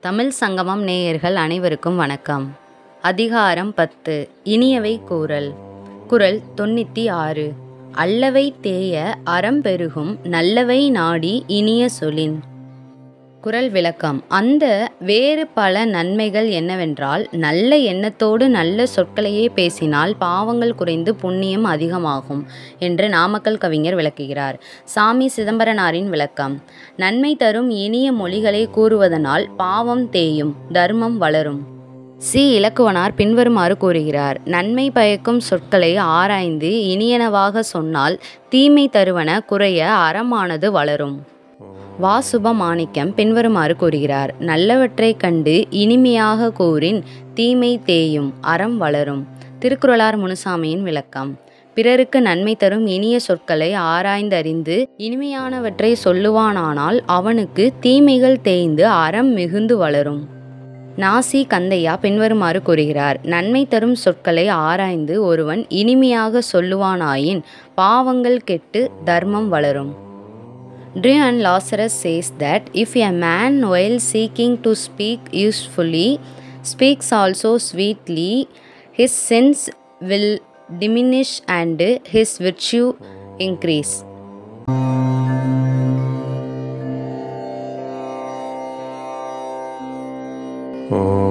தமிழ் சங்கமம் நேயர்கள் அனைவருக்கும் வணக்கம் அதிகாரம் பத்து இனியவை கூறல் குறள் தொண்ணூற்றி ஆறு அல்லவை தேய அறம் பெருகும் நல்லவை நாடி இனிய சொலின் குறள் விளக்கம் அந்த வேறு பல நன்மைகள் என்னவென்றால் நல்ல எண்ணத்தோடு நல்ல சொற்களையே பேசினால் பாவங்கள் குறைந்து புண்ணியம் அதிகமாகும் என்று நாமக்கல் கவிஞர் விளக்குகிறார் சாமி சிதம்பரனாரின் விளக்கம் நன்மை தரும் இனிய மொழிகளை கூறுவதனால் பாவம் தேயும் தர்மம் வளரும் சி இலக்குவனார் பின்வருமாறு கூறுகிறார் நன்மை பயக்கும் சொற்களை ஆராய்ந்து இனியனவாக சொன்னால் தீமை தருவன குறைய அறமானது வளரும் வா சுபமாணிக்கம் பின்வருமாறு கூறுகிறார் நல்லவற்றைக் கண்டு இனிமையாக கூறின் தீமை தேயும் அறம் வளரும் திருக்குறளார் முனுசாமியின் விளக்கம் பிறருக்கு நன்மை தரும் இனிய சொற்களை ஆராய்ந்தறிந்து இனிமையானவற்றை சொல்லுவானானால் அவனுக்கு தீமைகள் தேய்ந்து அறம் மிகுந்து வளரும் நாசி கந்தையா பின்வருமாறு கூறுகிறார் நன்மை தரும் சொற்களை ஆராய்ந்து ஒருவன் இனிமையாக சொல்லுவானாயின் பாவங்கள் கெட்டு தர்மம் வளரும் Drian Lazarus says that if a man, while seeking to speak usefully, speaks also sweetly, his sins will diminish and his virtue increase. O